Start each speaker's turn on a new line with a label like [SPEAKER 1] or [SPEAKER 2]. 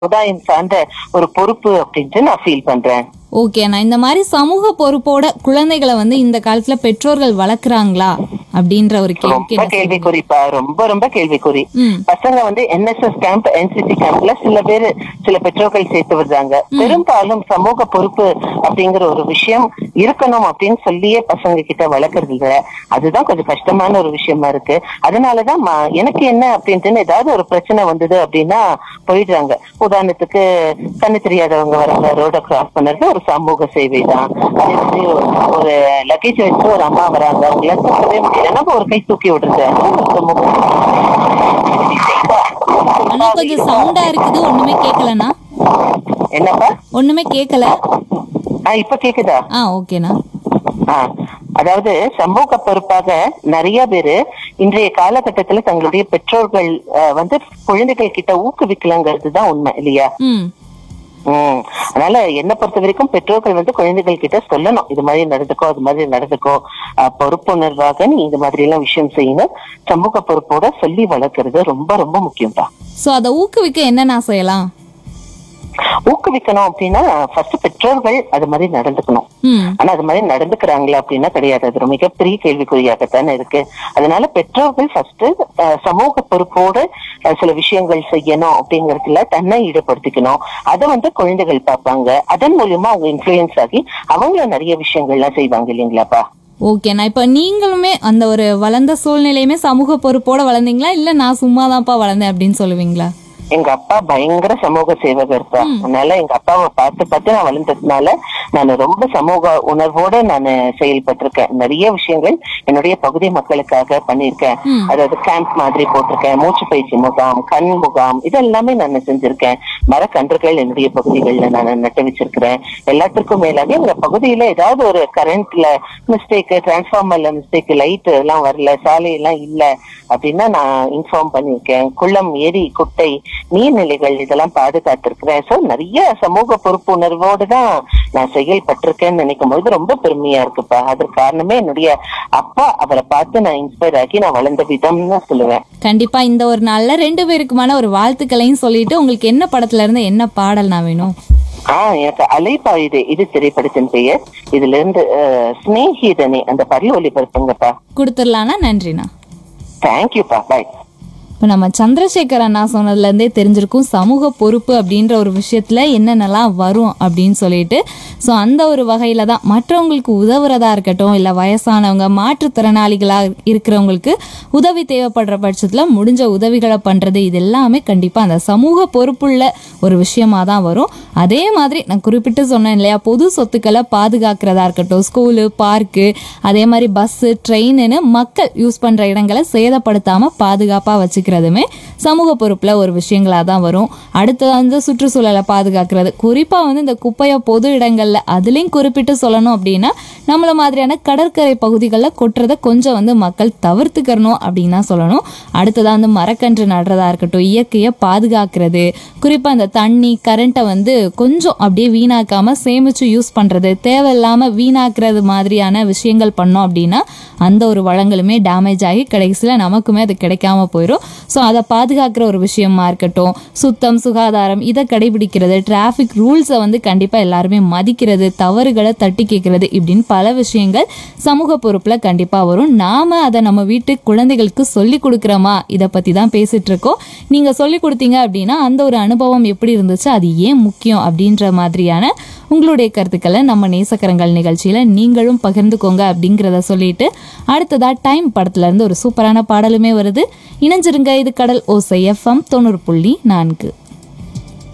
[SPEAKER 1] சமுதாயம் சார்ந்த ஒரு பொறுப்பு அப்படின்ட்டு நான் ஃபீல் பண்றேன்
[SPEAKER 2] ஓகே நான் இந்த மாதிரி சமூக பொறுப்போட குழந்தைகளை வந்து இந்த காலத்துல பெற்றோர்கள் வளர்க்குறாங்களா அப்படின்ற ஒரு கேள்விக்கு
[SPEAKER 1] ரொம்ப
[SPEAKER 2] என்ன சொல்றீங்க?
[SPEAKER 1] கேள்விக்குறிப்பா ரொம்ப ரொம்ப கேள்விக்குறி
[SPEAKER 2] ம்
[SPEAKER 1] பசங்க வந்து என்எஸ்எஸ் கேம்ப் என்சிசி கேம்ப்ல சில பேர் சில பெற்றோர்கள் சேர்த்து விடுறாங்க பெரும்பாலும் சமூக பொறுப்பு அப்படிங்கிற ஒரு விஷயம் இருக்கணும் அப்படின்னு சொல்லியே பசங்க கிட்ட வளர்க்கறது இல்ல அதுதான் கொஞ்சம் கஷ்டமான ஒரு விஷயமா இருக்கு அதனாலதான் ம- எனக்கு என்ன அப்படின்ட்டு ஏதாவது ஒரு பிரச்சனை வந்தது அப்படின்னா போயிடுறாங்க உதாரணத்துக்கு கண்ணு தெரியாதவங்க வராங்க ரோட கிராஸ் பண்றது ஒரு சமூக சேவை தான் அதே மாதிரி ஒரு லக்கேஜ் வச்சு ஒரு அம்மா வராங்க அவங்களால தூக்கவே முடியலன்னா அப்ப ஒரு கை தூக்கி விடுறது அதுவும் ஒரு சமூக சேவை.
[SPEAKER 2] ஆனா கொஞ்சம் சவுண்டா இருக்குது ஒண்ணுமே கேட்கலண்ணா
[SPEAKER 1] என்னப்பா
[SPEAKER 2] ஒண்ணுமே கேட்கல
[SPEAKER 1] ஆ இப்ப கேக்குதா
[SPEAKER 2] ஆ ஓகேண்ணா
[SPEAKER 1] ஆ அதாவது சமூக பொறுப்பாக நிறைய பேரு இன்றைய காலகட்டத்துல தங்களுடைய பெற்றோர்கள் அஹ், வந்து குழந்தைகள் கிட்ட ஊக்குவிக்கலங்கிறது தான் உண்மை இல்லையா
[SPEAKER 2] ம்
[SPEAKER 1] உம் அதனால என்ன பொறுத்த வரைக்கும் பெற்றோர்கள் வந்து குழந்தைகள் கிட்ட சொல்லணும் இது மாதிரி நடந்துக்கோ அது மாதிரி நடந்துக்கோ அஹ், பொறுப்புணர்வாக நீ இந்த மாதிரி எல்லாம் விஷயம் செய்யணும் சமூக பொறுப்போட சொல்லி வளர்க்கறது ரொம்ப ரொம்ப முக்கியம்ப்பா
[SPEAKER 2] ஸோ அதை ஊக்குவிக்க என்னண்ணா செய்யலாம்
[SPEAKER 1] ஊக்குவிக்கணும் அப்படின்னா ஃபர்ஸ்ட் பெற்றோர்கள் அது மாதிரி நடந்துக்கணும்
[SPEAKER 2] ம்
[SPEAKER 1] ஆனா அது மாதிரி நடந்துக்கிறாங்களா அப்படின்னா கிடையாது அது ஒரு மிகப்பெரிய கேள்விக்குறியாகத்தானே இருக்கு அதனால பெற்றோர்கள் ஃபர்ஸ்ட் சமூக பொறுப்போடு அஹ், சில விஷயங்கள் செய்யணும் அப்படிங்கறதுல தன்னை ஈடுபடுத்திக்கணும் அதை வந்து குழந்தைகள் பார்ப்பாங்க அதன் மூலியமா அவங்க இன்ஃபுளுயன்ஸ் ஆகி அவங்களும் நிறைய விஷயங்கள்லாம் செய்வாங்க இல்லைங்களாப்பா
[SPEAKER 2] ஓகேண்ணா இப்போ நீங்களுமே அந்த ஒரு வளர்ந்த சூழ்நிலையுமே சமூக பொறுப்போட வளர்ந்தீங்களா இல்ல நான் சும்மாதான்ப்பா வளர்ந்தேன் அப்படின்னு சொல்லுவீங்களா
[SPEAKER 1] எங்க அப்பா பயங்கர சமூக சேவகர் தான் அதனால எங்க அப்பாவை பார்த்து பார்த்து நான் வளர்ந்ததுனால நான் ரொம்ப சமூக உணர்வோட நான் செயல்பட்டிருக்கேன் நிறைய விஷயங்கள் என்னுடைய பகுதி மக்களுக்காக பண்ணியிருக்கேன்
[SPEAKER 2] ம்.
[SPEAKER 1] அதாவது கேம்ப் மாதிரி போட்டிருக்கேன் மூச்சு பயிற்சி முகாம் கண் முகாம் இதெல்லாமே நான் செஞ்சிருக்கேன் மரக்கன்றுகள் என்னுடைய பகுதிகளில் நான் நட்டு வச்சிருக்கிறேன் எல்லாத்துக்கும் மேலாக எங்க பகுதியில ஏதாவது ஒரு கரண்ட்ல மிஸ்டேக் டிரான்ஸ்ஃபார்மர்ல மிஸ்டேக் லைட் எல்லாம் வரல சாலை எல்லாம் இல்ல அப்படின்னா நான் இன்ஃபார்ம் பண்ணியிருக்கேன் குளம் ஏரி குட்டை நீர்நிலைகள் இதெல்லாம் பாதுகாத்திருக்கிறேன் சோ நிறைய சமூக பொறுப்புணர்வோடு தான் நான் செயல்பட்டிருக்கேன்னு நினைக்கும் போது ரொம்ப பெருமையா இருக்குப்பா அதற்கு காரணமே என்னுடைய அப்பா அவரை பார்த்து நான் இன்ஸ்பயர் ஆகி நான் வளர்ந்த விதம்னு சொல்லுவேன்
[SPEAKER 2] கண்டிப்பா இந்த ஒரு நாள்ல ரெண்டு பேருக்குமான ஒரு வாழ்த்துக்களையும் சொல்லிட்டு உங்களுக்கு என்ன படத்துல இருந்து என்ன பாடல் நான் வேணும்
[SPEAKER 1] ஆஹ் எனக்கு அலைப்பாயுது இது திரைப்படத்தின் பெயர் இதுல இருந்து அஹ், சிநேகிதனே அந்த பரி ஒளிபரப்புங்கப்பா
[SPEAKER 2] கொடுத்துடலாம்னா நன்றிண்ணா
[SPEAKER 1] தேங்க்யூப்பா பாய்
[SPEAKER 2] இப்போ நம்ம சந்திரசேகர் அண்ணா சொன்னதுலேருந்தே தெரிஞ்சிருக்கும் சமூக பொறுப்பு அப்படின்ற ஒரு விஷயத்தில் என்னென்னலாம் வரும் அப்படின்னு சொல்லிட்டு ஸோ அந்த ஒரு வகையில் தான் மற்றவங்களுக்கு உதவுறதா இருக்கட்டும் இல்லை வயசானவங்க மாற்றுத்திறனாளிகளாக இருக்கிறவங்களுக்கு உதவி தேவைப்படுற பட்சத்தில் முடிஞ்ச உதவிகளை பண்ணுறது இது எல்லாமே கண்டிப்பாக அந்த சமூக பொறுப்புள்ள ஒரு விஷயமா தான் வரும் அதே மாதிரி நான் குறிப்பிட்டு சொன்னேன் இல்லையா பொது சொத்துக்களை பாதுகாக்கிறதா இருக்கட்டும் ஸ்கூலு பார்க்கு அதே மாதிரி பஸ்ஸு ட்ரெயின்னு மக்கள் யூஸ் பண்ணுற இடங்களை சேதப்படுத்தாமல் பாதுகாப்பாக வச்சுக்கிறதுமே சமூக பொறுப்பில் ஒரு விஷயங்களாக தான் வரும் அடுத்தது வந்து சுற்றுச்சூழலை பாதுகாக்கிறது குறிப்பாக வந்து இந்த குப்பையை பொது இடங்களில் அதுலேயும் குறிப்பிட்டு சொல்லணும் அப்படின்னா நம்மள மாதிரியான கடற்கரை பகுதிகளில் கொட்டுறதை கொஞ்சம் வந்து மக்கள் தவிர்த்துக்கிறணும் அப்படின்னு தான் சொல்லணும் அடுத்ததாக வந்து மரக்கன்று நடுறதா இருக்கட்டும் இயற்கையை பாதுகாக்கிறது குறிப்பாக அந்த தண்ணி கரண்ட்டை வந்து கொஞ்சம் அப்படியே வீணாக்காமல் சேமித்து யூஸ் பண்ணுறது தேவையில்லாமல் வீணாக்குறது மாதிரியான விஷயங்கள் பண்ணோம் அப்படின்னா அந்த ஒரு வளங்களுமே டேமேஜ் ஆகி கடைசியில் நமக்குமே அது கிடைக்காம போயிடும் ஸோ அதை பாதுகாக்கிற ஒரு விஷயமா இருக்கட்டும் சுத்தம் சுகாதாரம் இதை கடைபிடிக்கிறது டிராஃபிக் ரூல்ஸை வந்து கண்டிப்பாக எல்லாருமே மதிக்கிறது தவறுகளை தட்டி கேட்கறது இப்படின்னு பல விஷயங்கள் சமூக பொறுப்பில் கண்டிப்பாக வரும் நாம அதை நம்ம வீட்டு குழந்தைகளுக்கு சொல்லி கொடுக்குறோமா இதை பற்றி தான் பேசிட்டு இருக்கோம் நீங்கள் சொல்லி கொடுத்தீங்க அப்படின்னா அந்த ஒரு அனுபவம் எப்படி இருந்துச்சு அது ஏன் முக்கியம் அப்படின்ற மாதிரியான உங்களுடைய கருத்துக்களை நம்ம நேசக்கரங்கள் நிகழ்ச்சியில் நீங்களும் பகிர்ந்துக்கோங்க அப்படிங்கிறத சொல்லிட்டு அடுத்ததா டைம் படத்துல இருந்து ஒரு சூப்பரான பாடலுமே வருது இணைஞ்சிருங்க இது கடல் ஓசை எஃப்எம் தொண்ணூறு புள்ளி நான்கு